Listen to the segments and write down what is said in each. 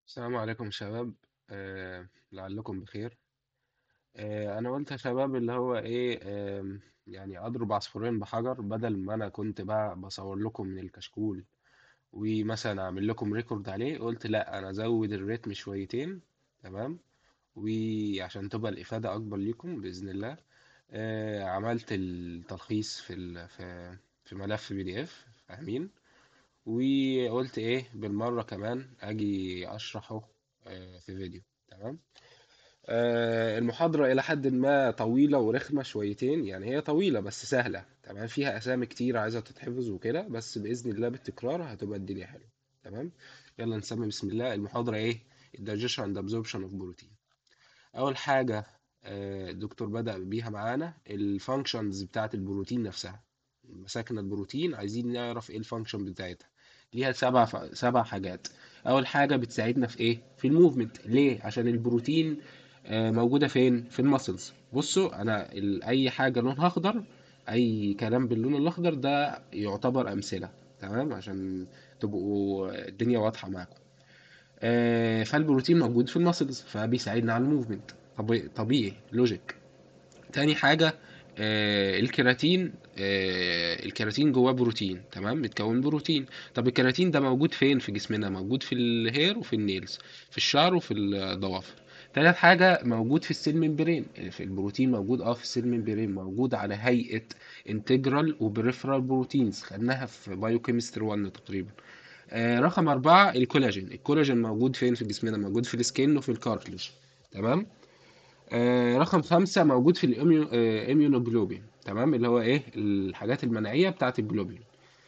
السلام عليكم شباب آه لعلكم بخير آه انا قلت يا شباب اللي هو ايه آه يعني اضرب عصفورين بحجر بدل ما انا كنت بقى بصور لكم من الكشكول ومثلا اعمل لكم ريكورد عليه قلت لا انا ازود الريتم شويتين تمام وعشان تبقى الافادة اكبر ليكم باذن الله آه عملت التلخيص في ال في في ملف بي دي اف فاهمين وقلت ايه بالمرة كمان اجي اشرحه آه، في فيديو تمام آه، المحاضرة إلى حد ما طويلة ورخمة شويتين يعني هي طويلة بس سهلة تمام فيها أسامي كتير عايزة تتحفظ وكده بس بإذن الله بالتكرار هتبقى الدنيا حلوة تمام يلا نسمي بسم الله المحاضرة إيه الدايجيشن اند absorption اوف بروتين أول حاجة آه، الدكتور بدأ بيها معانا الفانكشنز بتاعة البروتين نفسها مسكنا البروتين عايزين نعرف إيه الفانكشن بتاعتها ليها سبع ف... سبع حاجات اول حاجه بتساعدنا في ايه في الموفمنت ليه عشان البروتين آه، موجوده فين في المسلز بصوا انا ال... اي حاجه لونها اخضر اي كلام باللون الاخضر ده يعتبر امثله تمام عشان تبقوا الدنيا واضحه معاكم آه، فالبروتين موجود في المسلز فبيساعدنا على الموفمنت طبيعي طبيعي لوجيك تاني حاجة آه الكيراتين آه الكيراتين جواه بروتين تمام بتكون بروتين طب الكيراتين ده موجود فين في جسمنا موجود في الهير وفي النيلز في الشعر وفي الضوافر تالت حاجة موجود في السيل ممبرين في البروتين موجود اه في السيل ممبرين موجود على هيئة انتجرال وبريفرال بروتينز خدناها في بايوكيمستري 1 تقريبا آه رقم أربعة الكولاجين الكولاجين موجود فين في جسمنا موجود في السكين وفي الكارتلج تمام آه، رقم خمسة موجود في الاميونوجلوبين تمام اللي هو ايه الحاجات المناعية بتاعت الجلوبين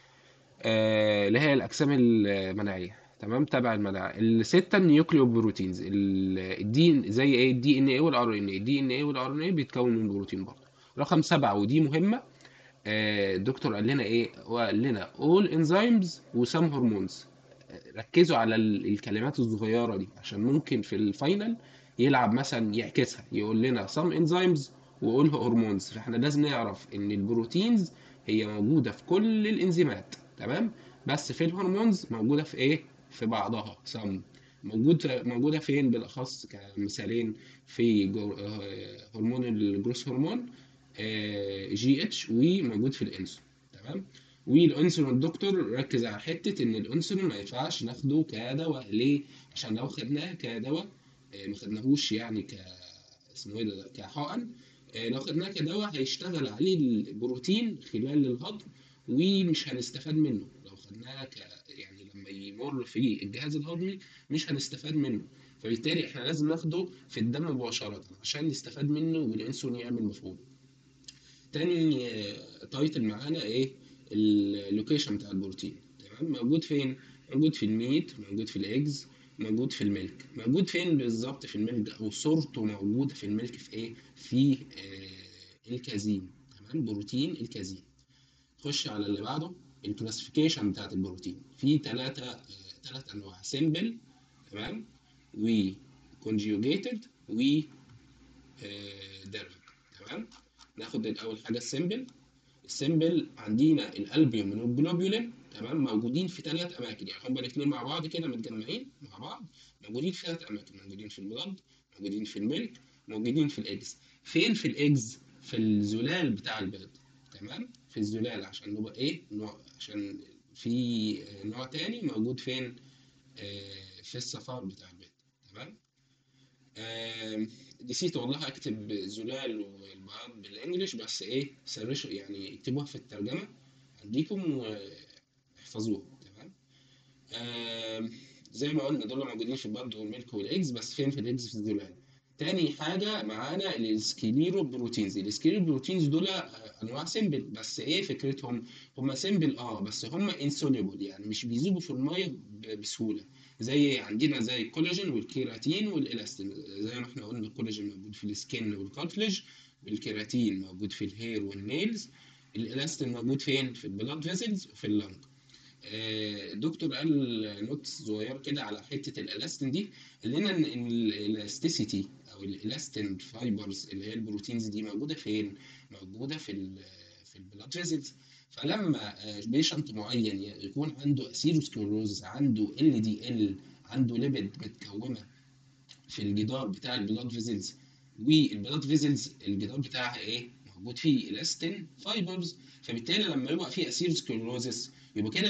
آه، اللي هي الأجسام المناعية تمام تبع المناعة الستة النيوكليو بروتينز الدي زي ايه الدي ان ايه والار ان ايه الدي ان ايه والار ان ايه بيتكون من بروتين برضه رقم سبعة ودي مهمة آه، الدكتور قال لنا ايه هو قال لنا all enzymes وسام هرمونز ركزوا على ال- الكلمات الصغيرة دي عشان ممكن في الفاينل يلعب مثلا يعكسها يقول لنا some enzymes ويقول هرمونز فاحنا لازم نعرف ان البروتينز هي موجودة في كل الانزيمات تمام بس في الهرمونز موجودة في ايه في بعضها some موجود موجودة فين بالأخص كمثالين في جو- آه، هرمون الجروس هرمون جي اتش وموجود في الانسولين تمام والانسولين الدكتور ركز على حته ان الانسولين ما ينفعش ناخده كدواء ليه عشان لو خدناه كدواء آه، ما خدناهوش يعني ك اسمه ايه ده كحقن آه، لو خدناه كدواء هيشتغل عليه البروتين خلال الهضم ومش هنستفاد منه لو خدناه ك يعني لما يمر في الجهاز الهضمي مش هنستفاد منه فبالتالي احنا لازم ناخده في الدم مباشرة عشان نستفاد منه والانسولين يعمل مفعول تاني آه، تايتل معانا ايه اللوكيشن بتاع البروتين تمام موجود فين موجود في الميت موجود في الايجز موجود في الميلك موجود فين بالظبط في الميلك او صورته موجوده في الميلك في ايه في آه الكازين تمام بروتين الكازين خش على اللي بعده الكلاسيفيكيشن بتاعت البروتين في ثلاثة ثلاث انواع سيمبل تمام و conjugated و ديريفد تمام ناخد الاول حاجه السيمبل السيمبل عندنا الالبيوم والجلوبولين تمام موجودين في ثلاث اماكن يعني هما الاثنين مع بعض كده متجمعين مع بعض موجودين في ثلاث اماكن موجودين في البلد موجودين في الميلك موجودين في الايجز فين في الايجز في الزلال بتاع البيض تمام في الزلال عشان نبقى ايه نوع عشان في نوع تاني موجود فين آه في الصفار بتاع البيض تمام آم، نسيت والله اكتب زلال والبياض بالانجلش بس ايه سرشوا يعني اكتبوها في الترجمه عندكم واحفظوها تمام آم، زي ما قلنا دول موجودين في البيض والميلك والايجز بس فين في الايجز في الزلال تاني حاجة معانا السكليرو بروتينز السكليرو بروتينز دول آه، أنواع سيمبل بس إيه فكرتهم؟ هما سيمبل أه بس هما انسوليبل يعني مش بيذوبوا في المية ب- بسهولة زي عندنا زي الكولاجين والكيراتين والالاستين زي ما احنا قلنا الكولاجين موجود في السكين والكارتلج والكيراتين موجود في الهير والنيلز الالاستين موجود فين في البلاد فيسلز وفي اللنج آه، دكتور قال نوت صغير كده على حته الالاستين دي قال لنا ان إن الالاستيسيتي او الالاستين فايبرز اللي هي البروتينز دي موجوده فين موجوده في ال في البلاد فيسلز فلما بيشنت معين يكون عنده اسيروسكلروز عنده ال دي ال عنده ليبيد متكونه في الجدار بتاع البلاد فيزلز والبلاد فيزلز الجدار بتاعها ايه موجود فيه الاستين فايبرز فبالتالي لما يبقى فيه اسيروسكلروزس يبقى كده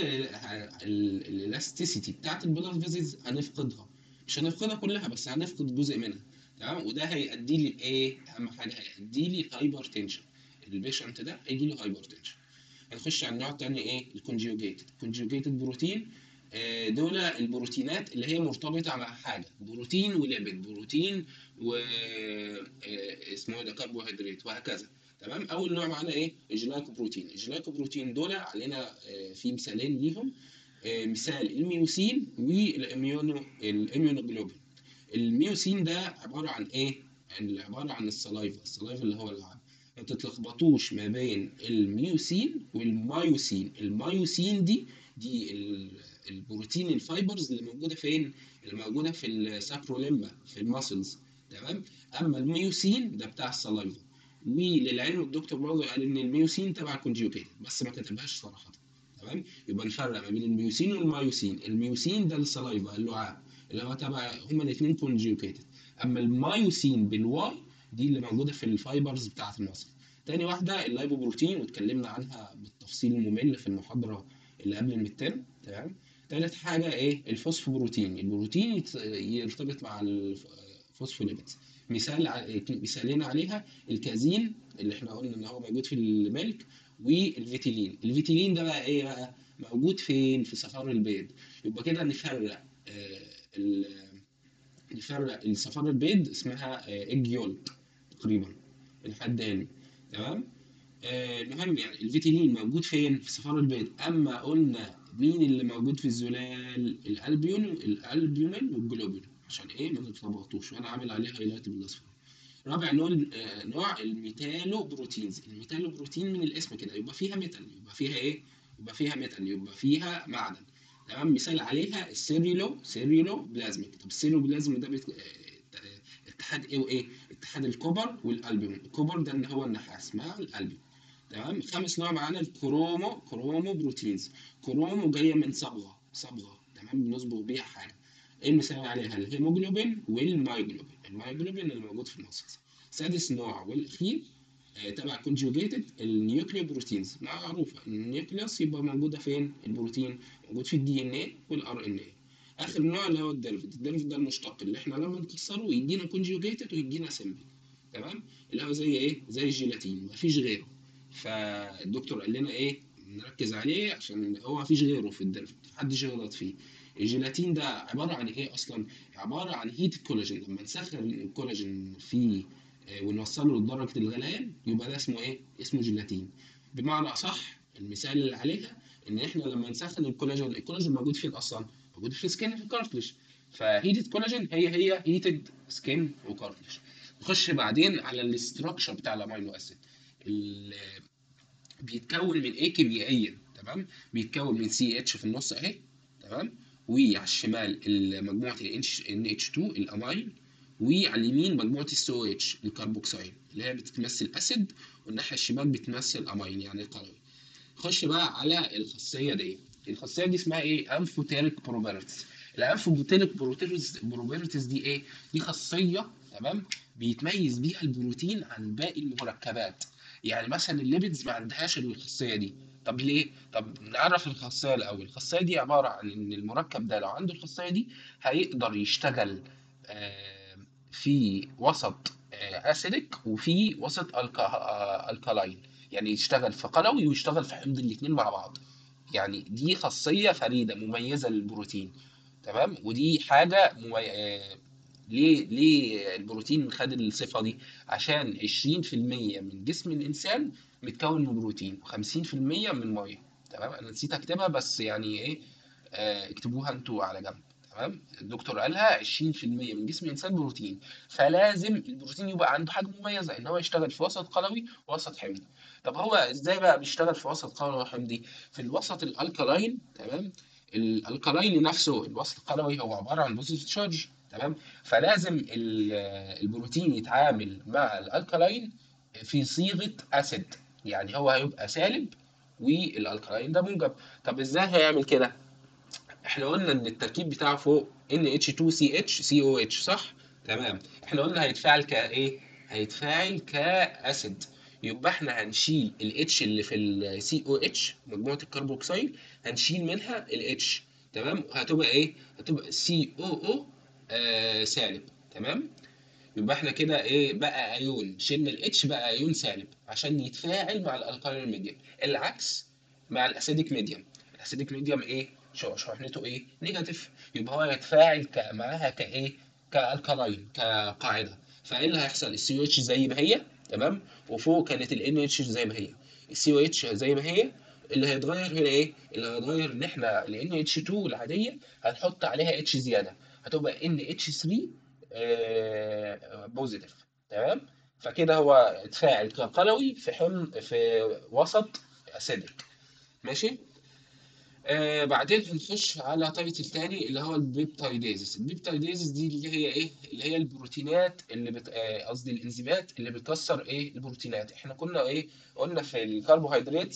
الالاستيسيتي بتاعت البلاد فيزلز هنفقدها مش هنفقدها كلها بس هنفقد جزء منها تمام وده هيؤدي لي ايه اهم حاجه هيؤدي لي هايبر تنشن البيشنت ده هيجي له هايبر تنشن هنخش على النوع الثاني ايه الكونجيوجيتد الكونجيوجيتد بروتين آه، دول البروتينات اللي هي مرتبطه مع حاجه بروتين وليبيد بروتين و آه، اسمه ايه ده كربوهيدرات وهكذا تمام اول نوع معانا ايه الجلايكوبروتين الجلايكوبروتين دول علينا آه، في مثالين ليهم آه، مثال الميوسين والاميونو الاميونوجلوبين الميوسين ده عباره عن ايه اللي عباره عن السلايفا السلايفا اللي هو اللعاب ما تتلخبطوش ما بين الميوسين والمايوسين المايوسين دي دي ال- البروتين الفايبرز اللي موجوده فين اللي موجوده في الساكروليمبا في الماسلز تمام اما الميوسين ده بتاع السلايفا وللعلم الدكتور برضه قال ان الميوسين تبع الكونجيوكيتد بس ما كتبهاش صراحه تمام يبقى نفرق ما بين الميوسين والمايوسين الميوسين ده السلايفا اللعاب اللي هو تبع هما الاثنين كونجيوكيتد اما المايوسين بالواي دي اللي موجوده في الفايبرز بتاعه المصل تاني واحده اللايبوبروتين واتكلمنا عنها بالتفصيل الممل في المحاضره اللي قبل المترم تمام تالت حاجه ايه الفوسفوبروتين البروتين يت- يرتبط مع الفوسفوليبيدز مثال ع- مثالين عليها الكازين اللي احنا قلنا ان هو موجود في الملك والفيتيلين الفيتيلين ده بقى ايه بقى موجود فين في صفار البيض يبقى كده نفرق آه ال- نفرق الصفار البيض اسمها ايج يولك تقريبا الحداني تمام آه، المهم يعني الفيتيلين موجود فين في صفار البيض اما قلنا مين اللي موجود في الزلال الالبيون الالبيومين والجلوبين عشان ايه ما نتلخبطوش وانا عامل عليه هايلايت بالاصفر رابع نوع آه، نوع الميتالو بروتينز الميتالو بروتين من الاسم كده يبقى فيها ميتال يبقى فيها ايه يبقى فيها ميتال يبقى فيها معدن تمام مثال عليها السيريلو سيريلو بلازميك طب السيريلو بلازم ده بيت... آه، آه، اتحاد ايه وايه اتحاد الكوبر والالبيوم الكوبر ده اللي هو النحاس مع الالبيوم تمام خامس نوع معانا الكرومو كرومو بروتينز كرومو جايه من صبغه صبغه تمام بنصبغ بيها حاجه ايه المثال عليها الهيموجلوبين والمايجلوبين المايجلوبين اللي موجود في المصل سادس نوع والاخير آه، تبع كونجوجيتد النيوكليو بروتينز معروفه النيوكليوس يبقى موجوده فين البروتين موجود في الدي ان اي والار ان اي اخر نوع اللي هو الديرفد الديرفد ده المشتق اللي احنا لما نكسره يدينا كونجوجيتد ويدينا سمبل تمام اللي هو زي ايه زي الجيلاتين مفيش غيره فالدكتور قال لنا ايه نركز عليه عشان هو مفيش غيره في الديرفد محدش يغلط فيه الجيلاتين ده عباره عن ايه اصلا عباره عن هيت الكولاجين لما نسخن الكولاجين فيه آه، ونوصله لدرجه الغليان يبقى ده اسمه ايه اسمه جيلاتين بمعنى اصح المثال اللي عليها ان احنا لما نسخن الكولاجين الكولاجين موجود فين اصلا موجود في السكين في الكارتلج فهيتد كولاجين هي هي هيتد سكين وكارتلج نخش بعدين على الاستراكشر بتاع الامينو اسيد ال- بيتكون من ايه كيميائيا تمام بيتكون من سي اتش في النص اهي تمام وعلى الشمال ال- مجموعه ال اتش 2 الامين وعلى اليمين مجموعه السي او اتش الكربوكسيل اللي هي بتتمثل اسيد والناحيه الشمال بتمثل امين يعني قلوي خش بقى على الخاصيه دي الخاصيه دي اسمها ايه انفوتيريك بروبرتيز الانفوتيريك بروبرتيز دي ايه دي خاصيه تمام بيتميز بيها البروتين عن باقي المركبات يعني مثلا الليبيدز ما عندهاش الخاصيه دي طب ليه طب نعرف الخاصيه الاول الخاصيه دي عباره عن ان المركب ده لو عنده الخاصيه دي هيقدر يشتغل آه، في وسط اسيدك وفي وسط الكالاين يعني يشتغل في قلوي ويشتغل في حمض الاثنين مع بعض يعني دي خاصيه فريده مميزه للبروتين تمام ودي حاجه ممي... آه، ليه ليه البروتين خد الصفه دي عشان 20% من جسم الانسان متكون من بروتين و50% من ميه تمام انا نسيت اكتبها بس يعني ايه آه، اكتبوها انتوا على جنب تمام الدكتور قالها 20% من جسم الانسان بروتين فلازم البروتين يبقى عنده حاجه مميزه ان هو يشتغل في وسط قلوي ووسط حمضي طب هو ازاي بقى بيشتغل في وسط قلوي وحمضي في الوسط الالكالاين تمام الالكالاين نفسه الوسط القلوي هو عباره عن بوزيتيف تشارج تمام فلازم ال- البروتين يتعامل مع الالكالاين في صيغه اسيد يعني هو هيبقى سالب والالكالاين ده موجب طب ازاي هيعمل كده احنا قلنا ان التركيب بتاعه فوق NH2CH COH صح تمام احنا قلنا هيتفاعل كايه هيتفاعل كاسيد يبقى احنا هنشيل ال H اللي في ال COH مجموعة الكربوكسيل هنشيل منها ال H تمام هتبقى ايه هتبقى COO آه سالب تمام يبقى احنا كده ايه بقى ايون شلنا الاتش بقى ايون سالب عشان يتفاعل مع الالكالين ميديوم العكس مع الاسيديك ميديوم الاسيديك ميديوم ايه شو- شحنته ايه نيجاتيف يبقى هو يتفاعل ك- معاها كايه كالكالاين كقاعده فايه اللي هيحصل السي او اتش زي ما هي تمام وفوق كانت الان اتش زي ما هي السي او اتش زي ما هي اللي هيتغير هنا ايه اللي هيتغير ان احنا ال اتش 2 العاديه هنحط عليها اتش زياده هتبقى ان اتش 3 بوزيتيف تمام فكده هو اتفاعل كقلوي في حمض في وسط اسيدك ماشي آه بعدين هنخش على تايتل تاني اللي هو البيبتايديزس البيبتايديزس دي اللي هي ايه اللي هي البروتينات اللي بت آه، قصدي الانزيمات اللي بتكسر ايه البروتينات احنا كنا ايه قلنا في الكربوهيدرات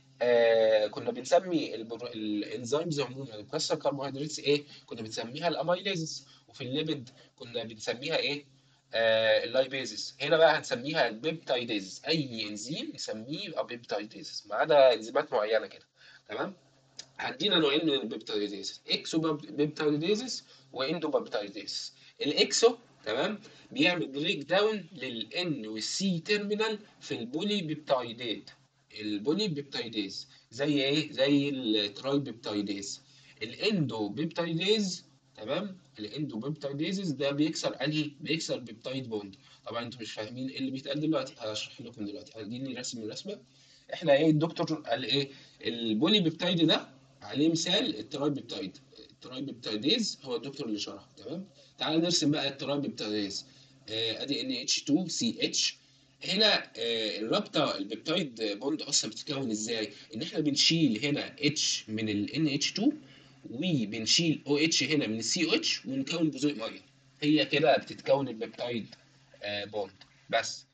آه كنا بنسمي البرو... الانزيمز عموما اللي بتكسر الكربوهيدرات ايه كنا بنسميها الاميليزز وفي الليبيد كنا بنسميها ايه آه اللايبيزز هنا بقى هنسميها البيبتايديزس اي انزيم نسميه بيبتايديزس ما عدا انزيمات معينه كده تمام عندنا نوعين من البيبتايديزس اكسو بيبتايديزس واندو بيبتايديزس الاكسو تمام بيعمل بريك داون للان والسي تيرمينال في البولي بيبتايدات البولي بيبتايديز زي ايه زي التراي بيبتايديز الاندو بيبتايديز تمام الاندو بيبتايديزز ده بيكسر انهي بيكسر بيبتايد بوند طبعا انتوا مش فاهمين ايه اللي بيتقال دلوقتي هشرح لكم دلوقتي هديني رسم الرسمه احنا ايه الدكتور قال ايه البولي بيبتايد ده عليه مثال التراي بيبتايد التراي بيبتايديز هو الدكتور اللي شرحه تمام تعال نرسم بقى التراي بيبتايديز آه، ادي ان اتش 2 سي اتش هنا آه، الرابطه البيبتايد بوند اصلا بتتكون ازاي ان احنا بنشيل هنا اتش من ال ان اتش 2 وبنشيل او اتش هنا من السي او اتش ونكون جزيء ميه هي كده بتتكون البيبتايد آه، بوند بس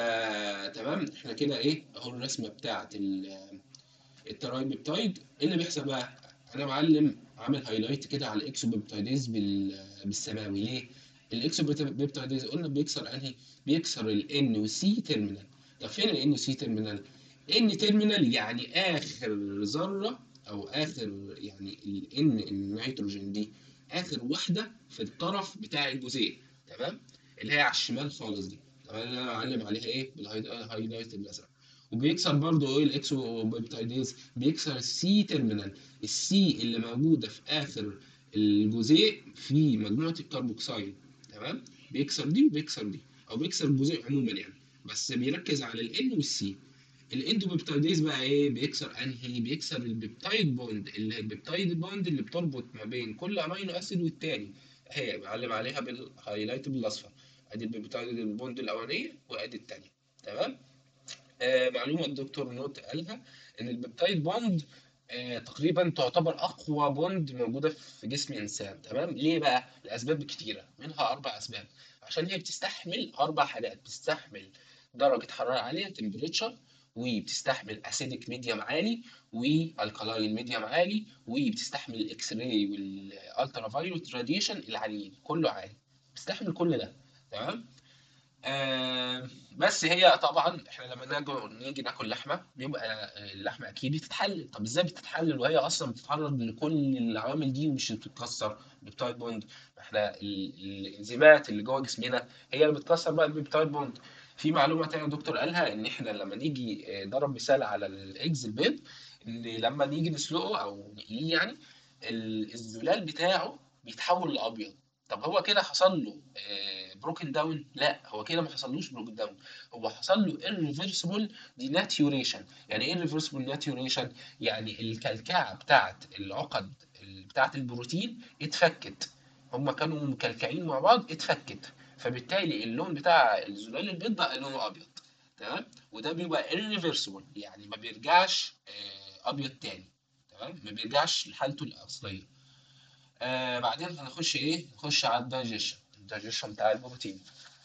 فتمام احنا كده ايه اهو الرسمه بتاعت ال- التراي بيبتايد ايه اللي بيحصل بقى انا معلم عامل هايلايت كده على الاكسو بيبتايديز بال- بالسماوي ليه الاكسو بيبتايديز قلنا بيكسر انهي بيكسر الان والسي تيرمينال طب فين الان والسي تيرمينال ان تيرمينال يعني اخر ذره او اخر يعني الان النيتروجين دي اخر واحده في الطرف بتاع الجزيء تمام اللي هي على الشمال خالص دي طبعا انا معلم عليها ايه بالهايلايت الازرق وبيكسر برضو ايه الاكسو بيبتايديز بيكسر السي تيرمينال السي اللي موجوده في اخر الجزيء في مجموعه الكربوكسيل تمام بيكسر دي وبيكسر دي او بيكسر الجزيء عموما يعني بس بيركز على الان والسي الاندوبيبتايديز بقى ايه بيكسر انهي بيكسر البيبتايد بوند اللي هي البيبتايد بوند اللي بتربط ما بين كل امينو اسيد والتاني هي معلم عليها بالهايلايت بالاصفر ادي البيبتايد البوند الاولانيه وادي الثانيه تمام آه معلومه الدكتور نوت قالها ان البيبتايد بوند آه تقريبا تعتبر اقوى بوند موجوده في جسم الانسان تمام ليه بقى لاسباب كتيره منها اربع اسباب عشان هي بتستحمل اربع حاجات بتستحمل درجه حراره عاليه تمبريتشر وبتستحمل اسيدك ميديوم عالي والكالاين ميديوم عالي وبتستحمل الاكس راي والالترا فايولت راديشن العاليين كله عالي بتستحمل كل ده تمام آه بس هي طبعا احنا لما نيجي نيجي ناكل لحمه بيبقى اللحمه اكيد بتتحلل طب ازاي بتتحلل وهي اصلا بتتعرض لكل العوامل دي ومش بتتكسر بيبتايد بوند احنا ال- الانزيمات اللي جوه جسمنا هي اللي بتكسر بقى البيبتايد بوند في معلومه تانية الدكتور قالها ان احنا لما نيجي آه، ضرب مثال على الايجز البيض ان لما نيجي نسلقه او نقليه يعني ال- الزلال بتاعه بيتحول لابيض طب هو كده حصل له بروكن داون لا هو كده ما حصلوش بروكن داون هو حصل له irreversible denaturation يعني ايه irreversible denaturation يعني الكلكعه بتاعت العقد ال- بتاعت البروتين اتفكت هما كانوا مكلكعين مع بعض اتفكت فبالتالي اللون بتاع الزلال البيض بقى لونه ابيض تمام وده بيبقى irreversible يعني ما بيرجعش آه، ابيض تاني تمام ما بيرجعش لحالته الاصليه آه بعدين هنخش ايه نخش على الدايجيشن الدايجيشن بتاع البروتين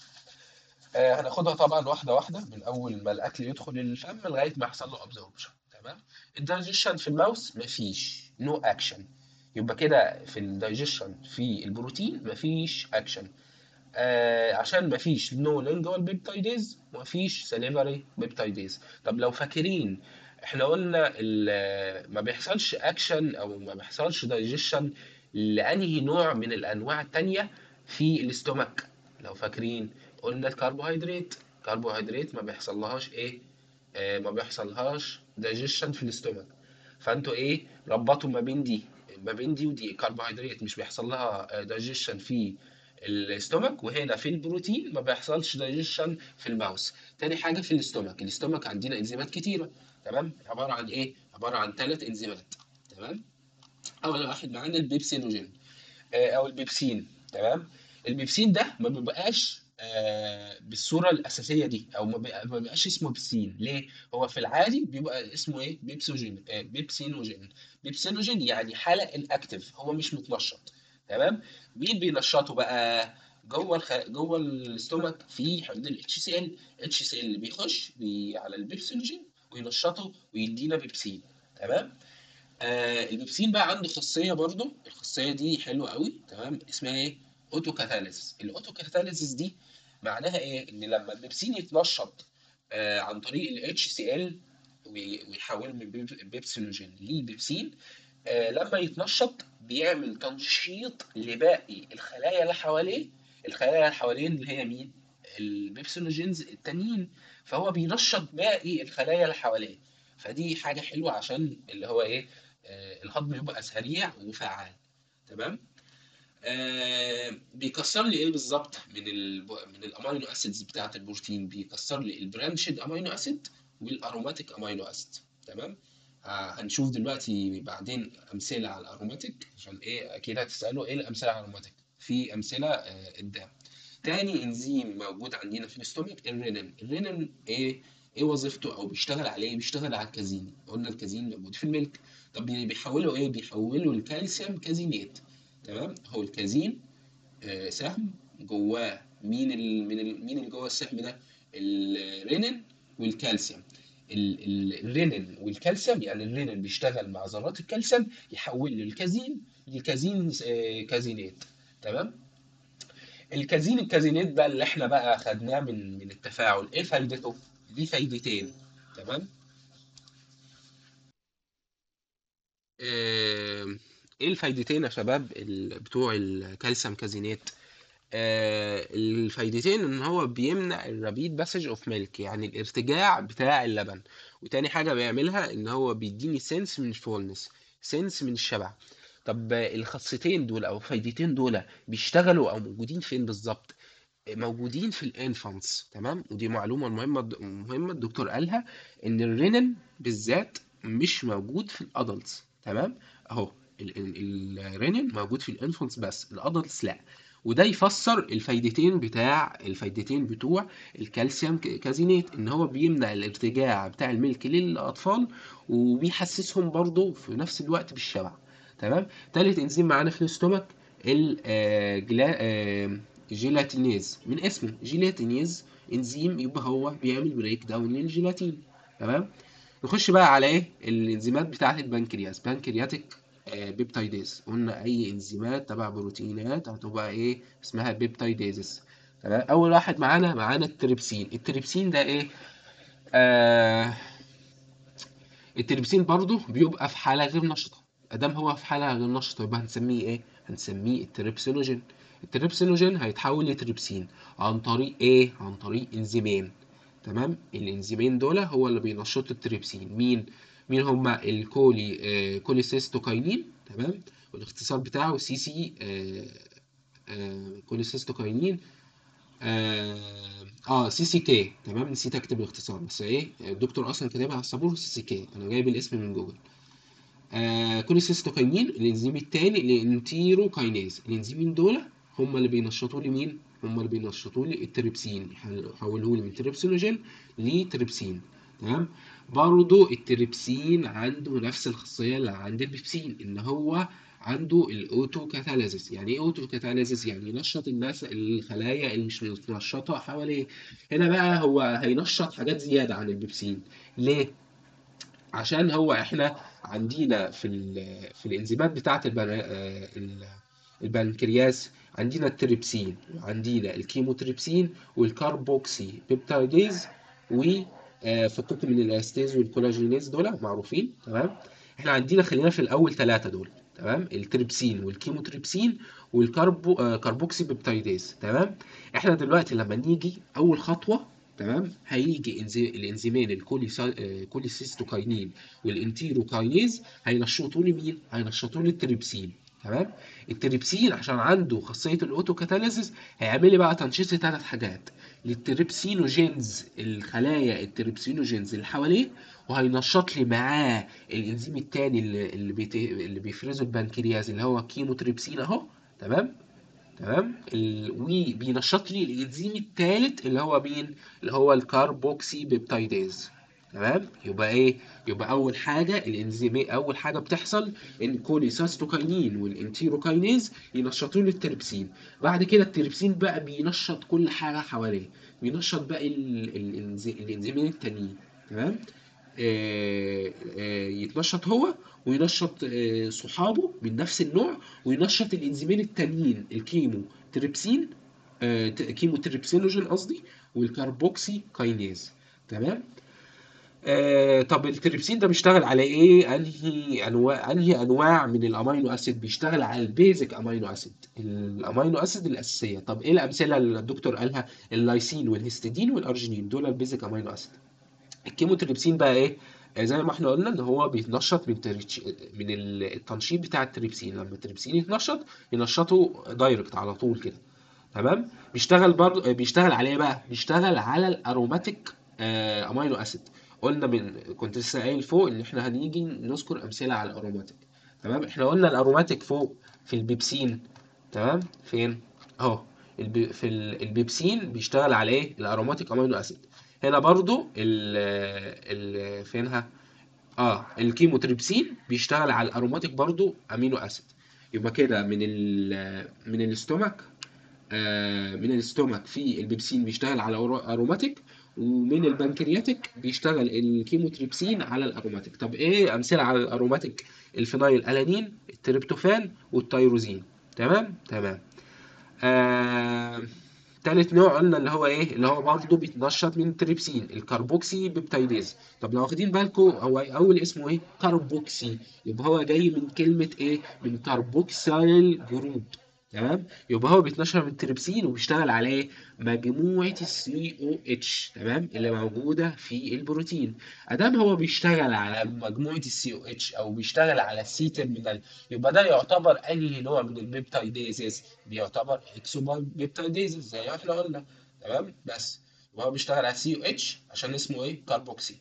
آه هناخدها طبعا واحده واحده من اول ما الاكل يدخل الفم لغايه ما يحصل له ابزوربشن تمام الدايجيشن في الماوس مفيش نو اكشن يبقى كده في الدايجيشن في البروتين مفيش اكشن آه عشان مفيش نو لينجوال بيبتايديز ومفيش سليفري بيبتايديز طب لو فاكرين احنا قلنا ال- ما بيحصلش اكشن او ما بيحصلش دايجيشن لانهي نوع من الانواع التانية في الاستومك لو فاكرين قلنا الكربوهيدرات الكربوهيدرات ما بيحصلهاش ايه آه ما بيحصلهاش دايجيشن في الاستومك فانتوا ايه ربطوا ما بين دي ما بين دي ودي كربوهيدرات مش بيحصل لها دايجيشن في الاستومك وهنا في البروتين ما بيحصلش دايجيشن في الماوس تاني حاجه في الاستومك الاستومك عندنا انزيمات كتيره تمام عباره عن ايه عباره عن ثلاث انزيمات تمام اول واحد معانا البيبسينوجين آه، او البيبسين تمام البيبسين ده ما بيبقاش آه، بالصوره الاساسيه دي او ما بيبقى- ما بيبقاش اسمه بيبسين ليه هو في العادي بيبقى اسمه ايه بيبسوجين آه، بيبسينوجين بيبسينوجين يعني حاله الاكتف هو مش متنشط تمام مين بينشطه بقى جوه الخ... جوه الاستومك في حمض الاتش سي ال اتش سي ال بيخش بي... على البيبسينوجين وينشطه ويدينا بيبسين تمام آه البيبسين بقى عنده خاصيه برضو الخاصيه دي حلوه قوي تمام اسمها ايه اوتو كاتاليسيس الاوتو كاتاليسيس دي معناها ايه ان لما البيبسين يتنشط آه عن طريق الاتش سي ال ويحول من بيب- بيبسينوجين لبيبسين آه لما يتنشط بيعمل تنشيط لباقي الخلايا اللي حواليه الخلايا اللي حواليه اللي هي مين البيبسينوجينز التانيين فهو بينشط باقي الخلايا اللي حواليه فدي حاجة حلوة عشان اللي هو ايه آه الهضم يبقى سريع وفعال تمام آه بيكسر لي ايه بالظبط من ال من الامينو اسيدز بتاعه البروتين بيكسر لي البرانشد امينو اسيد والاروماتيك امينو اسيد تمام آه هنشوف دلوقتي بعدين امثله على الاروماتيك عشان ايه اكيد هتسالوا ايه الامثله على الاروماتيك في امثله آه قدام تاني انزيم موجود عندنا في الاستومك الرينين الرينين ايه ايه وظيفته او بيشتغل على ايه بيشتغل على الكازين قلنا الكازين موجود في الملك طب بيحولوا ايه بيحولوا الكالسيوم كازينيت تمام هو الكازين آه، سهم جواه مين ال... من ال... مين اللي جوه السهم ده الرينين والكالسيوم ال... ال... الرينين والكالسيوم يعني الرينين بيشتغل مع ذرات الكالسيوم يحول الكازين لكازين آه، كازينات تمام الكازين الكازينات بقى اللي احنا بقى خدناه من من التفاعل ايه فايدته ليه فايدتين تمام آه، ايه الفايدتين يا شباب ال- بتوع الكالسيوم كازينات آه، الفايدتين ان هو بيمنع الرابيد باسج اوف ميلك يعني الارتجاع بتاع اللبن وتاني حاجة بيعملها ان هو بيديني سنس من الفولنس سنس من الشبع طب آه، الخاصيتين دول او الفايدتين دول بيشتغلوا او موجودين فين بالظبط موجودين في الانفانتس تمام ودي معلومة مهمة مهمة الدكتور قالها ان الرينين بالذات مش موجود في الادلتس تمام اهو ال- ال- الرينين موجود في الانفانتس بس الادلتس لا وده يفسر الفايدتين بتاع الفايدتين بتوع الكالسيوم ك- كازينات ان هو بيمنع الارتجاع بتاع الملك للاطفال وبيحسسهم برضه في نفس الوقت بالشبع تمام تالت انزيم معانا في الاستومك الجيلاتينيز من اسمه جيلاتينيز انزيم يبقى هو بيعمل بريك داون للجيلاتين تمام نخش بقى على ايه الانزيمات بتاعه البنكرياس بنكرياتيك بيبتايديز قلنا اي انزيمات تبع بروتينات هتبقى ايه اسمها بيبتايديزس تمام اول واحد معانا معانا التريبسين التريبسين ده ايه آه التريبسين برضو بيبقى في حالة غير نشطة ادام هو في حالة غير نشطة يبقى هنسميه ايه هنسميه التريبسينوجين التريبسينوجين هيتحول لتريبسين عن طريق ايه عن طريق انزيمين تمام الانزيمين دول هو اللي بينشطوا التريبسين مين مين هما الكولي آه كوليسيستوكاينين تمام والاختصار بتاعه سي سي آه آه كوليسيستوكاينين اه اه سي سي كي تمام نسيت اكتب الاختصار بس ايه الدكتور اصلا كاتبها على السبوره سي سي كي انا جايب الاسم من جوجل آه كوليسيستوكاينين الانزيم التاني الانتيروكاينيز الانزيمين دول هم اللي بينشطوا لي مين هم اللي بينشطوا لي التريبسين يحولوه لي من تريبسينوجين لتريبسين تمام برضو التريبسين عنده نفس الخاصيه اللي عند البيبسين ان هو عنده الاوتو كاتاليزيس يعني ايه اوتو كاتاليزيس يعني ينشط الناس الخلايا اللي مش متنشطه حواليه هنا بقى هو هينشط حاجات زياده عن البيبسين ليه عشان هو احنا عندنا في ال في الانزيمات بتاعه البن... آه، ال- البنكرياس عندنا التريبسين وعندنا الكيموتريبسين والكاربوكسي بيبتايديز و آه، فككم من الاستيز والكولاجينيز دول معروفين تمام احنا عندنا خلينا في الاول ثلاثه دول تمام التريبسين والكيموتريبسين والكاربو آه، كاربوكسي بيبتايديز تمام احنا دلوقتي لما نيجي اول خطوه تمام هيجي إنزي... الانزيمين الكوليسا... آه، كوليسيستوكاينين والانتيروكاينيز هينشطوا لي مين هينشطوا لي التريبسين تمام التريبسين عشان عنده خاصيه الاوتوكاتاليسيس هيعمل لي بقى تنشيط ثلاث حاجات للتريبسينوجينز الخلايا التريبسينوجينز اللي حواليه وهينشط لي معاه الانزيم التاني اللي اللي, بيت... اللي بيفرزه البنكرياس اللي هو كيموتريبسين اهو تمام تمام ال... وبينشط لي الانزيم الثالث اللي هو مين اللي هو الكاربوكسي بيبتايديز تمام يبقى ايه يبقى اول حاجه الانزيم اول حاجه بتحصل ان كوليساستوكاينين والانتيروكاينيز ينشطوا لي التريبسين بعد كده التريبسين بقى بينشط كل حاجه حواليه بينشط بقى ال... الإنزي- الانزيمين التانيين تمام آه، آه، يتنشط هو وينشط آه، صحابه من نفس النوع وينشط الانزيمين التانيين الكيمو تريبسين آه، ت- كيمو تريبسينوجين قصدي والكربوكسي كاينيز تمام آه طب التريبسين ده بيشتغل على ايه انهي انواع انهي انواع من الامينو اسيد بيشتغل على البيزك امينو اسيد الامينو اسيد الاساسيه طب ايه الامثله اللي الدكتور قالها اللايسين والهيستidine والارجينين دول البيزك امينو اسيد الكيموتريبسين بقى ايه آه، زي ما احنا قلنا ان هو بيتنشط من تريتش... من ال- التنشيط بتاع التريبسين لما التريبسين يتنشط ينشطه دايركت على طول كده تمام بيشتغل برضه بيشتغل على ايه بقى بيشتغل على الاروماتيك آه، امينو اسيد قلنا من كنت لسه قايل فوق ان احنا هنيجي نذكر امثله على الاروماتيك تمام احنا قلنا الاروماتيك فوق في البيبسين تمام فين اهو الب... في ال- البيبسين بيشتغل على ايه الاروماتيك امينو اسيد هنا برضو ال ال فينها اه الكيموتريبسين بيشتغل على الاروماتيك برضو امينو اسيد يبقى كده من ال من الاستومك آه من الاستومك في البيبسين بيشتغل على أورو- اروماتيك ومن البنكرياتيك بيشتغل الكيموتريبسين على الاروماتيك طب ايه امثله على الاروماتيك الفينايل الانين التريبتوفان والتيروزين تمام تمام آه... تالت نوع قلنا اللي هو ايه اللي هو برضه بيتنشط من التريبسين الكربوكسي بيبتايديز طب لو واخدين بالكم هو اول اسمه ايه كربوكسي يبقى هو جاي من كلمة ايه من كربوكسيل جروب تمام يبقى هو بيتنشر من التريبسين وبيشتغل على ايه مجموعة السي او اتش تمام اللي موجودة في البروتين ادام هو بيشتغل على مجموعة السي او اتش او بيشتغل على السي تيرمينال يبقى ده يعتبر انهي نوع من البيبتايديزز بيعتبر اكسو بيبتايديزز زي ما احنا قلنا تمام بس وهو بيشتغل على سي او اتش عشان اسمه ايه كاربوكسي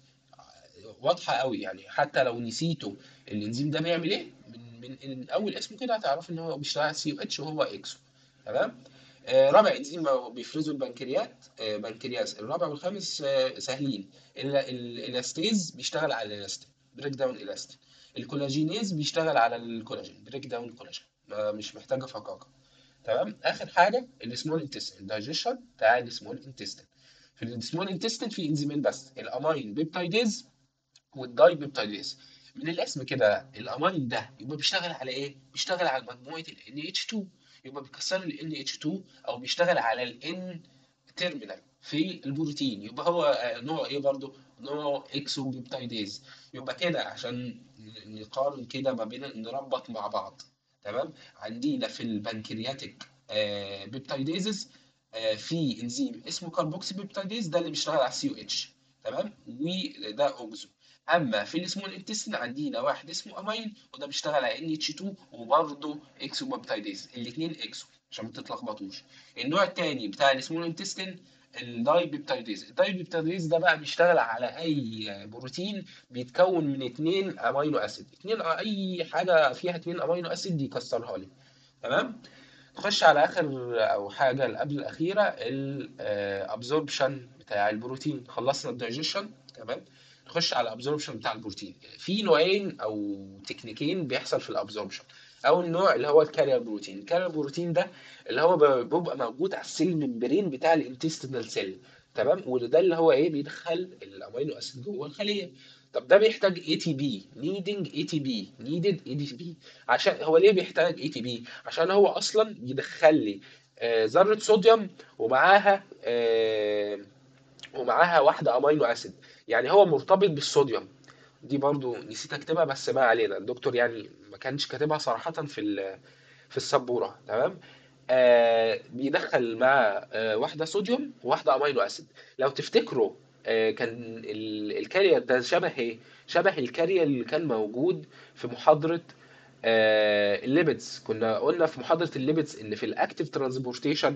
واضحه قوي يعني حتى لو نسيتوا الانزيم ده بيعمل ايه من من, من اول اسمه كده هتعرف ان هو بيشتغل على سي او اتش وهو اكسو تمام آه رابع انزيم بيفرزه البنكريات آه بنكرياس الرابع والخامس آه سهلين ال- ال- الاستيز بيشتغل على الالاستين بريك داون الاستين الكولاجينيز بيشتغل على الكولاجين بريك داون كولاجين آه مش محتاجه فقاقه تمام اخر حاجه السمول انتستين الدايجيشن بتاع السمول انتستين في السمول انتستين في انزيمين بس الامين بيبتايديز والداي بيبتايديز من الاسم كده الامين ده يبقى بيشتغل على ايه بيشتغل على مجموعه ال NH2 يبقى بيكسر ال NH2 او بيشتغل على ال N تيرمينال في البروتين يبقى هو آه، نوع ايه برضو نوع اكسو بيبتايديز يبقى كده عشان ن- نقارن كده ما بين نربط مع بعض تمام عندنا في البنكرياتيك آه بيبتايديزز آه في انزيم اسمه كاربوكسي بيبتايديز ده اللي بيشتغل على السي او اتش تمام وده اوكزو اما في السمول انتستين عندنا واحد اسمه امين وده بيشتغل على ان اتش 2 وبرضه اكسو بيبتايديز الاثنين اكسو عشان ما تتلخبطوش النوع الثاني بتاع السمول انتستين الداي بيبتايديز الداي بيبتايديز ده بقى بيشتغل على اي بروتين بيتكون من اثنين امينو اسيد اثنين اي حاجه فيها اثنين امينو اسيد يكسرها لي تمام نخش على اخر او حاجه اللي قبل الاخيره الابزوربشن بتاع البروتين خلصنا الدايجيشن تمام نخش على الابزوربشن بتاع البروتين في نوعين او تكنيكين بيحصل في الابزوربشن اول نوع اللي هو الكارير بروتين الكارير بروتين ده اللي هو ب- بيبقى موجود على السيل ممبرين بتاع الانتستينال سيل تمام وده اللي هو ايه بيدخل الامينو اسيد جوه الخليه طب ده بيحتاج اي تي بي نيدنج اي تي بي نيدد اي تي بي عشان هو ليه بيحتاج اي تي بي عشان هو اصلا يدخل لي آه، ذره صوديوم ومعاها آه، ومعاها واحده امينو اسيد يعني هو مرتبط بالصوديوم دي برضو نسيت اكتبها بس ما علينا الدكتور يعني ما كانش كاتبها صراحه في ال- في السبوره تمام آه بيدخل مع آه واحده صوديوم وواحده امينو اسيد لو تفتكروا آه كان ال- الكارير ده شبه ايه شبه الكارير اللي كان موجود في محاضره آه الليبيدز كنا قلنا في محاضره الليبيدز ان في الاكتيف ترانسبورتيشن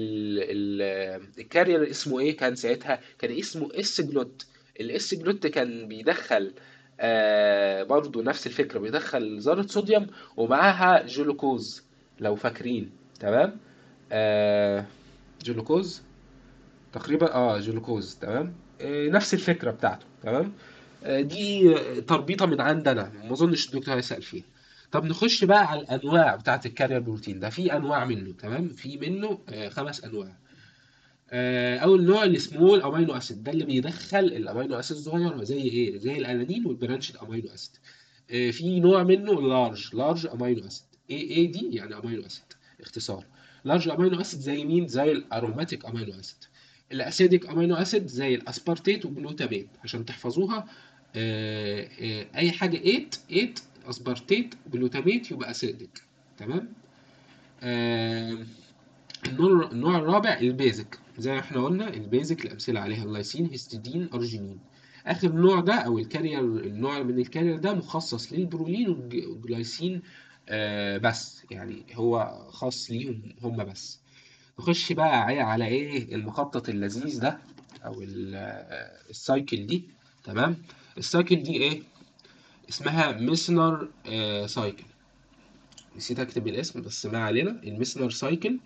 الكارير اسمه ايه كان ساعتها كان اسمه اس جلوت الاس جلوت كان بيدخل آه برضو نفس الفكره بيدخل ذره صوديوم ومعاها جلوكوز لو فاكرين تمام آه جلوكوز تقريبا اه جلوكوز تمام آه نفس الفكره بتاعته تمام آه دي تربيطه من عندنا ما اظنش الدكتور هيسال فيها طب نخش بقى على الانواع بتاعت الكارير بروتين ده في انواع منه تمام في منه آه خمس انواع آه اول نوع السمول امينو اسيد ده اللي بيدخل الامينو اسيد الصغيره زي ايه زي الالانين والبرانشد امينو اسيد آه في نوع منه لارج لارج امينو اسيد اي اي دي يعني امينو اسيد اختصار لارج امينو اسيد زي مين زي الاروماتيك امينو اسيد الاسيديك امينو اسيد زي الاسبارتيت والجلوتامات عشان تحفظوها آه آه اي حاجه 8 8 اسبارتيت جلوتامات يبقى اسيديك تمام آه النوع النوع الرابع البيزك زي ما احنا قلنا البيزك الامثله عليها اللايسين هيستidine ارجينين اخر نوع ده او الكارير النوع من الكارير ده مخصص للبرولين والجلايسين آه بس يعني هو خاص ليهم هم بس نخش بقى على على ايه المخطط اللذيذ ده او ال- آه، السايكل دي تمام السايكل دي ايه اسمها ميسنر آه سايكل نسيت اكتب الاسم بس ما علينا الميسنر سايكل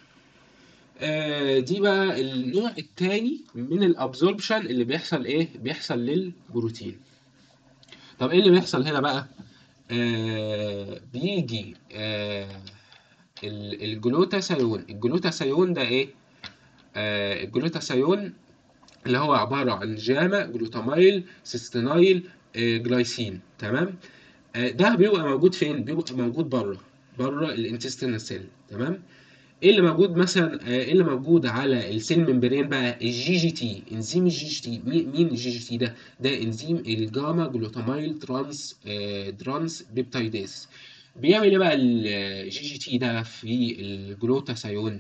آه دي بقى النوع التاني من الابزوربشن اللي بيحصل ايه بيحصل للبروتين طب ايه اللي بيحصل هنا بقى آه بيجي آه ال- الجلوتاثيون الجلوتاثيون ده ايه آه الجلوتاثيون اللي هو عبارة عن جاما جلوتاميل سيستينايل آه جلايسين تمام آه ده بيبقى موجود فين بيبقى موجود بره بره الانتستينال سيل تمام ايه اللي موجود مثلا آه، ايه اللي موجود على السيل ممبرين بقى الجي جي تي انزيم الجي جي تي مين مين الجي جي تي ده ده انزيم الجاما جلوتاميل ترانس آه، ترانس بيبتايديز بيعمل ايه بقى الجي جي تي ده في الجلوتاثيون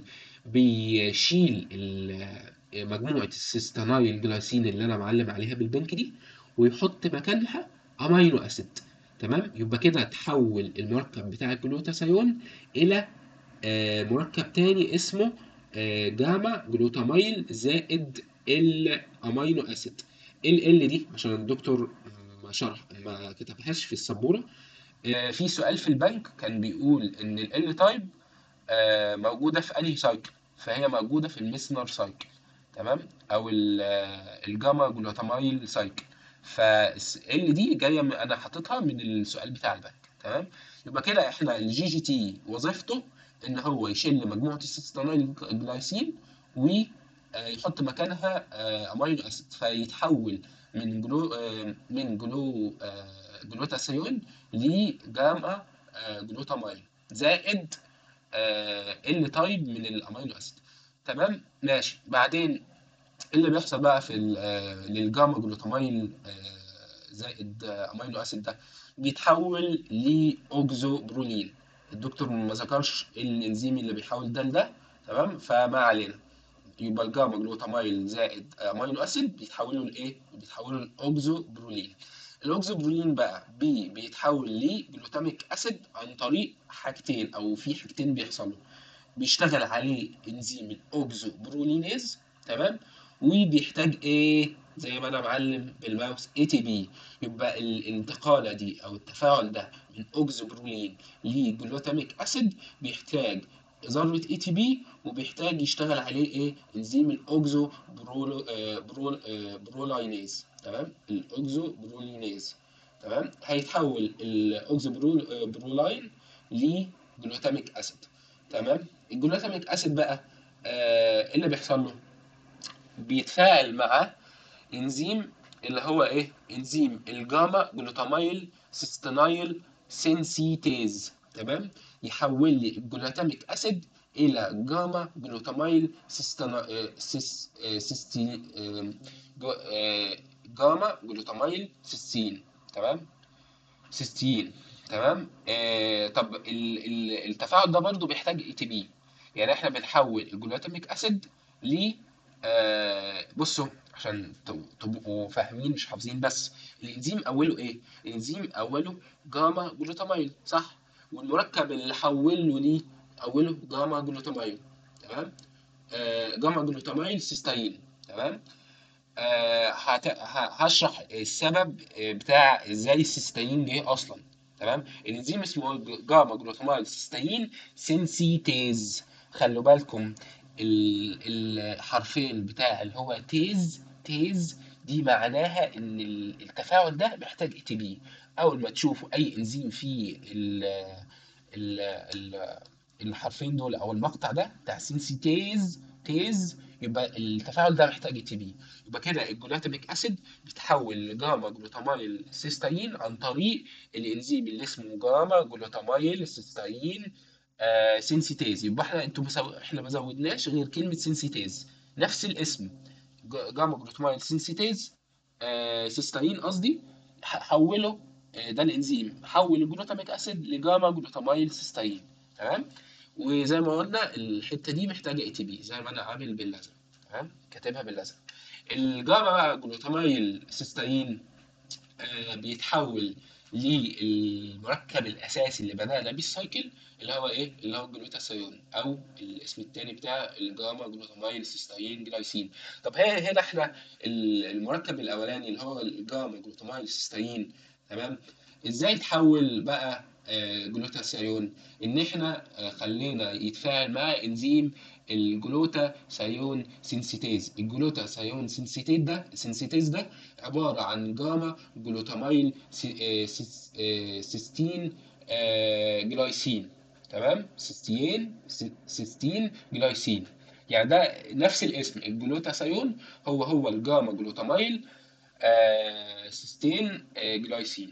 بيشيل ال- مجموعة السيستانايل جلايسين اللي انا معلم عليها بالبنك دي ويحط مكانها امينو اسيد تمام يبقى كده تحول المركب بتاع الجلوتاثيون الى آه، مركب تاني اسمه آه، جاما جلوتاميل زائد الامينو اسيد ال ال دي عشان الدكتور ما شرح ما كتبهاش في السبوره آه، في سؤال في البنك كان بيقول ان ال تايب موجوده في انهي سايكل فهي موجوده في الميسنر سايكل تمام او ال- آه، الجاما جلوتاميل سايكل فال دي جايه من انا حاططها من السؤال بتاع البنك تمام يبقى كده احنا الجي جي تي وظيفته ان هو يشيل مجموعه السيستانيل جلايسين ويحط مكانها آه، امينو اسيد فيتحول من جلو آه، من جلو آه، جلوتاثيون لجاما آه، جلوتاميل زائد ال تايب من الامينو اسيد تمام ماشي بعدين ايه اللي بيحصل بقى في ال- آه، للجاما جلوتاميل آه، زائد آه، امينو اسيد ده بيتحول لاوكزوبرولين الدكتور ما ذكرش الانزيم اللي بيحول ده لده تمام فما علينا يبقى الجاما جلوتاميل زائد امينو اسيد بيتحولوا لايه بيتحولوا لاوكزوبرولين الاوكزوبرولين بقى بي بيتحول لجلوتاميك اسيد عن طريق حاجتين او في حاجتين بيحصلوا بيشتغل عليه انزيم الاوكزوبرولينيز تمام وبيحتاج ايه زي ما انا معلم بالماوس اي تي بي يبقى الانتقاله دي او التفاعل ده من اوكزوبرولين لجلوتاميك اسيد بيحتاج ذره اي تي بي وبيحتاج يشتغل عليه ايه انزيم الاوكزو برول آه، برول آه، برولاينيز تمام الاوكزو برولينيز تمام هيتحول الاوكزو برول آه، برولاين لجلوتاميك اسيد تمام الجلوتاميك اسيد بقى آه، ايه اللي بيحصل له بيتفاعل مع انزيم اللي هو ايه انزيم الجاما جلوتاميل سيستينايل سينسيتيز تمام يحول لي الجلوتاميك اسيد الى جاما جلوتاميل سيستنا آه، سيس آه، سيستي آه، جو- آه، جاما جلوتاميل سيستين تمام سيستين تمام آه طب ال- ال- التفاعل ده برضو بيحتاج اي تي بي يعني احنا بنحول الجلوتاميك اسيد ل آه بصوا عشان تب- تبقوا فاهمين مش حافظين بس الانزيم اوله ايه الانزيم اوله جاما جلوتاميل صح والمركب اللي حوله ليه اوله جاما جلوتاميل تمام آه جاما جلوتاميل سيستين تمام آه، هت... ه- هشرح السبب آه، بتاع ازاي السيستين جه اصلا تمام الانزيم اسمه ج- جاما جلوتاميل سيستين سينسيتيز خلوا بالكم ال- الحرفين بتاع اللي هو تيز تيز دي معناها ان ال- التفاعل ده محتاج اي تي بي اول ما تشوفوا اي انزيم فيه ال ال ال الحرفين دول او المقطع ده بتاع سينسيتيز تيز يبقى التفاعل ده محتاج اي تي بي يبقى كده الجلوتاميك اسيد بيتحول لجاما جلوتاميل سيستين عن طريق الانزيم اللي اسمه جاما جلوتاميل سيستين آه سينسيتيز يبقى احنا انتوا مسو... احنا ما زودناش غير كلمه سينسيتيز نفس الاسم ج- جاما جلوتاميل سينسيتيز آه سيستين قصدي ح- حوله آه ده الانزيم حول الجلوتاميك اسيد لجاما جلوتاميل سيستين تمام وزي ما قلنا الحته دي محتاجه اي تي بي زي ما انا عامل بالازرق تمام كاتبها بالازرق الجاما بقى جلوتاميل سيستين آه، بيتحول للمركب الاساسي اللي بدانا بيه السايكل اللي هو ايه اللي هو الجلوتاثيون او الاسم التاني بتاع الجاما جلوتاميل سيستين جلايسين طب هي هنا احنا ال- المركب الاولاني اللي هو الجاما جلوتاميل سيستين تمام ازاي تحول بقى آه، جلوتاثيون ان احنا آه، خلينا يتفاعل مع انزيم الجلوتاثيون سينسيتيز الجلوتاثيون سينسيتيز ده سينسيتيز ده عبارة عن جاما جلوتاميل سي- آه، سيس- آه، سيستين آه، جلايسين تمام سيستين سي- سيستين جلايسين يعني ده نفس الاسم الجلوتاثيون هو هو الجاما جلوتاميل آه، سيستين آه، جلايسين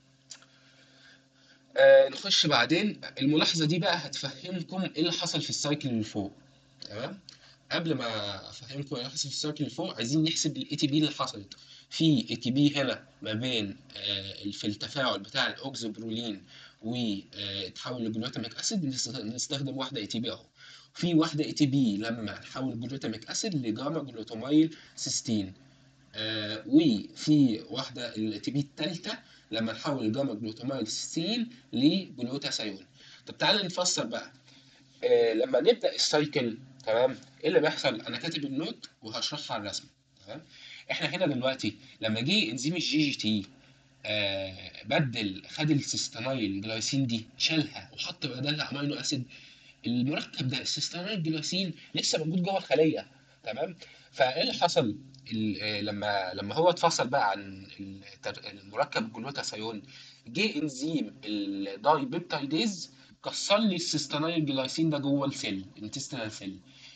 آه، نخش بعدين الملاحظة دي بقى هتفهمكم ايه اللي حصل في السايكل اللي فوق تمام قبل ما افهمكم ايه اللي حصل في السايكل اللي فوق عايزين نحسب الاي تي بي اللي حصلت في اي تي بي هنا ما بين آه، في التفاعل بتاع الاوكسبرولين وتحول لجلوتاميك اسيد نست- نستخدم واحده اي تي بي اهو في واحده اي تي بي لما نحول جلوتاميك اسيد لجاما جلوتاميل سيستين آه وفي واحده الاي تي بي الثالثه لما نحول الجاما جلوتاميل سيستين لجلوتاثيون طب تعالى نفسر بقى آه، لما نبدا السايكل تمام ايه اللي بيحصل انا كاتب النوت وهشرحها على الرسم تمام احنا هنا دلوقتي لما جه انزيم الجي جي تي آه بدل خد السيستانايل جلايسين دي شالها وحط بدلها امينو اسيد المركب ده السيستانايل جلايسين لسه موجود جوه الخليه تمام فايه اللي حصل ال- آه، لما لما هو اتفصل بقى عن التر- المركب الجلوتاثيون جه انزيم الداي بيبتايديز كسر لي السيستانايل جلايسين ده جوه السيل الانتستينال سيل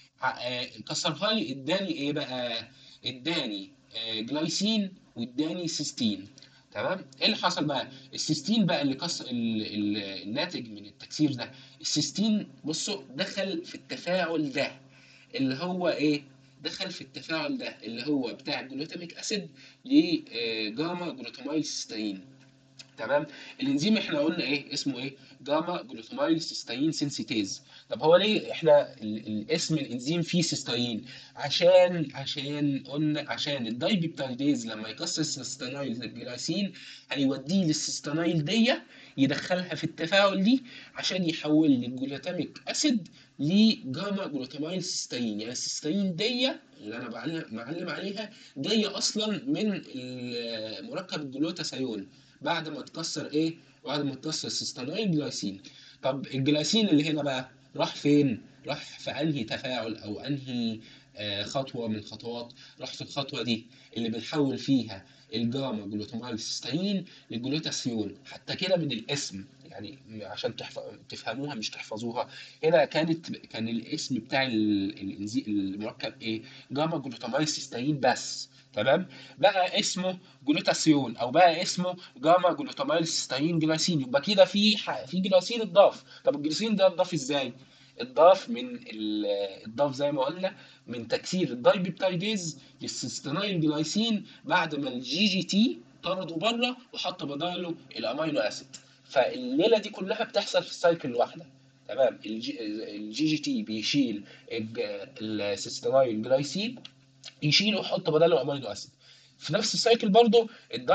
كسرها لي اداني ايه بقى اداني آه، جلايسين واداني سيستين تمام ايه اللي حصل بقى السيستين بقى اللي كسر ال- ال- الناتج من التكسير ده السيستين بصوا دخل في التفاعل ده اللي هو ايه دخل في التفاعل ده اللي هو بتاع الجلوتاميك اسيد لجاما جلوتاميل سيستين تمام الانزيم احنا قلنا ايه اسمه ايه جاما جلوتاميل سيستين سينسيتيز طب هو ليه احنا ال- الاسم الانزيم فيه سيستين عشان عشان قلنا عشان الدايبيبتايديز لما يكسر السيستانايل جلايسين هيوديه للسيستانايل دي يدخلها في التفاعل دي عشان يحول الجلوتاميك اسيد لجاما جلوتاميل سيستين يعني السيستين دي اللي انا بعلم معلم عليها جايه اصلا من ال- مركب الجلوتاثيون بعد ما تكسر ايه بعد ما تكسر السيستانايل جلايسين طب الجلايسين اللي هنا بقى راح فين راح في انهي تفاعل او انهي آه، خطوه من الخطوات راح في الخطوه دي اللي بنحول فيها الجاما جلوتاميل سيستين للجلوتاثيون حتى كده من الاسم يعني عشان تحف... تفهموها مش تحفظوها هنا كانت كان الاسم بتاع ال- الإنزي- المركب ايه جاما جلوتاميل سيستين بس تمام بقى اسمه جلوتاسيون او بقى اسمه جاما جلوتاميل سيستين جلايسين يبقى كده في ح... في جلايسين اتضاف طب الجلايسين ده اتضاف ازاي اتضاف من ال... اتضاف زي ما قلنا من تكسير الدايبيبتايديز للسيستينايل جلايسين بعد ما الجي جي تي طرده بره وحط بداله الامينو اسيد فالليله دي كلها بتحصل في السايكل الواحده تمام الجي, الجي جي تي بيشيل الج- السيستينايل جلايسين يشيله ويحط بداله امينو اسيد في نفس السايكل برضه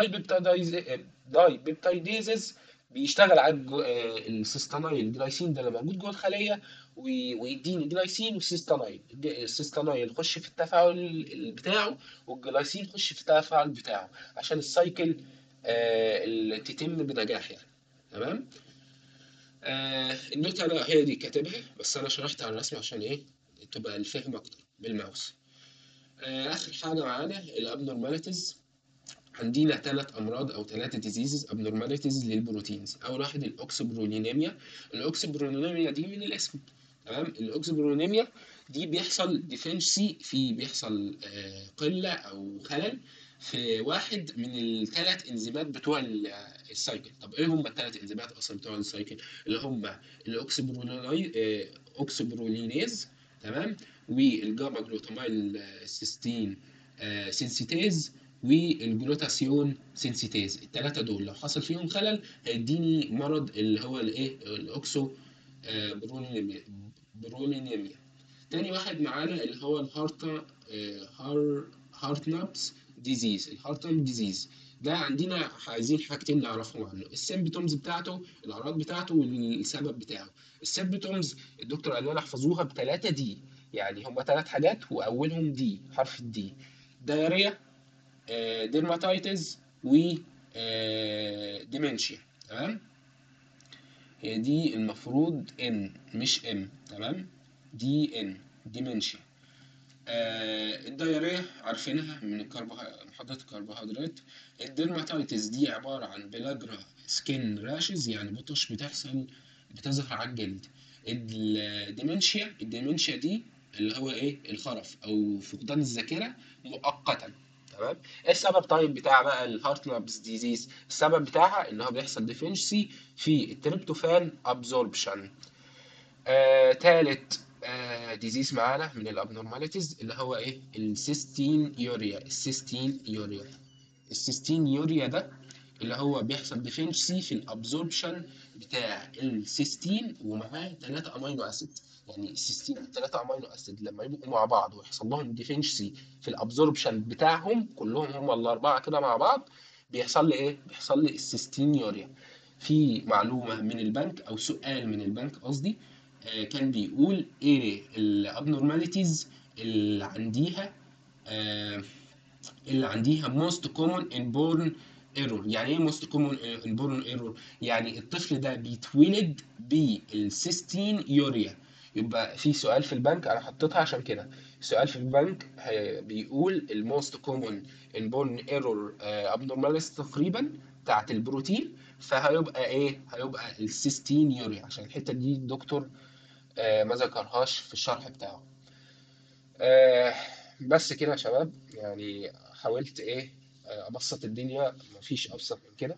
الدايبيبتايديزز بيشتغل على الج- آه، السيستانايل الجلايسين ده اللي موجود جوه الخليه وي- ويديني جلايسين وسيستانايل الج- السيستانايل يخش في التفاعل ال- بتاعه والجلايسين يخش في التفاعل بتاعه عشان السايكل آه، ال- تتم بنجاح يعني تمام آه النوتة انا هي دي كاتبها بس انا شرحت على الرسم عشان ايه تبقى الفهم اكتر بالماوس آه اخر حاجه معانا الابنورماليتيز عندنا ثلاث امراض او ثلاثه ديزيزز ابنورماليتيز للبروتينز اول واحد الاوكسبرولينيميا الاوكسبرولينيميا دي من الاسم تمام الاوكسبرولينيميا دي بيحصل ديفنسي في بيحصل آه، قله او خلل في واحد من الثلاث انزيمات بتوع ال- السايكل طب ايه هم الثلاث انزيمات اصلا بتوع السايكل اللي هم الاوكسبروليناي آه، اوكسبرولينيز تمام والجاما جلوتاميل آه، سيستين آه، سينسيتيز والجلوتاسيون سينسيتيز الثلاثه دول لو حصل فيهم خلل هيديني مرض اللي هو الايه الاوكسو آه، برولينيميا برولينيميا تاني واحد معانا اللي هو الهارتا آه، هار هارتنابس ديزيز الهارتناب ديزيز ده عندنا عايزين حاجتين نعرفهم عنه السيمبتومز بتاعته الاعراض بتاعته والسبب بتاعه السيمبتومز الدكتور قال لنا احفظوها بثلاثه دي يعني هم ثلاث حاجات واولهم دي حرف الدي دايريا ديرماتايتس و ديمنشيا تمام هي دي المفروض ان مش ام تمام دي ان ديمنشيا آه الدايريا عارفينها من الكربوهيدرات محاضرة الكربوهيدرات الديرماتايتس دي عبارة عن بلاجرا سكين راشز يعني بطش بتحصل بتظهر على الجلد الديمنشيا الديمنشيا دي اللي هو ايه الخرف او فقدان الذاكرة مؤقتا تمام ايه السبب طيب بتاع بقى الهارتنابس ديزيز السبب بتاعها ان هو بيحصل ديفنشسي في التريبتوفان ابزوربشن آه، تالت آه، ديزيز معانا من الابنورماليتيز اللي هو ايه السيستين يوريا السيستين يوريا السيستين يوريا ده اللي هو بيحصل ديفنشسي في الابزوربشن بتاع السيستين ومعاه 3 امينو اسيد يعني السيستين والثلاثه امينو اسيد لما يبقوا مع بعض ويحصل لهم ديفنشسي في الابزوربشن بتاعهم كلهم هم الاربعه كده مع بعض بيحصل لي ايه بيحصل لي السيستين يوريا في معلومه من البنك او سؤال من البنك قصدي آه، كان بيقول ايه الابنورماليتيز اللي عنديها آه، اللي عنديها most common inborn error يعني ايه most common inborn error يعني الطفل ده بيتولد بالسيستين يوريا يبقى في سؤال في البنك انا حطيتها عشان كده سؤال في البنك هي- بيقول الموست كومون inborn ايرور abnormalities تقريبا بتاعت البروتين فهيبقى ايه هيبقى السيستين يوريا عشان الحته دي الدكتور آه، ما ذكرهاش في الشرح بتاعه آه، بس كده يا شباب يعني حاولت ايه آه، ابسط الدنيا مفيش ابسط من كده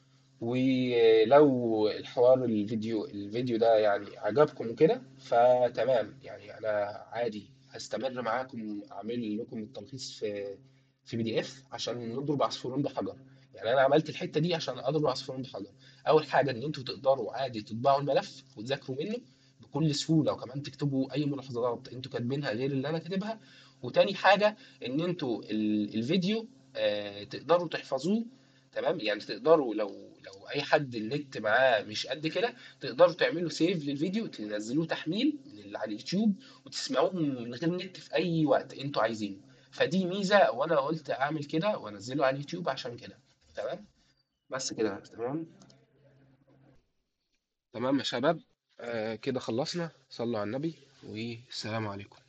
ولو الحوار الفيديو الفيديو ده يعني عجبكم وكده فتمام يعني انا عادي هستمر معاكم اعمل لكم التلخيص في في بي دي اف عشان نضرب عصفورين بحجر يعني انا عملت الحته دي عشان اضرب عصفورين بحجر اول حاجه ان انتوا تقدروا عادي تطبعوا الملف وتذاكروا منه بكل سهوله وكمان تكتبوا اي ملاحظات انتوا كاتبينها غير اللي انا كاتبها وتاني حاجه ان انتوا ال- الفيديو آه، تقدروا تحفظوه تمام يعني تقدروا لو لو اي حد النت معاه مش قد كده تقدروا تعملوا سيف للفيديو تنزلوه تحميل من اللي على اليوتيوب وتسمعوه من غير نت في اي وقت انتوا عايزينه فدي ميزه وانا قلت اعمل كده وانزله على اليوتيوب عشان كده تمام بس كده تمام تمام يا شباب آه كده خلصنا صلوا على النبي والسلام عليكم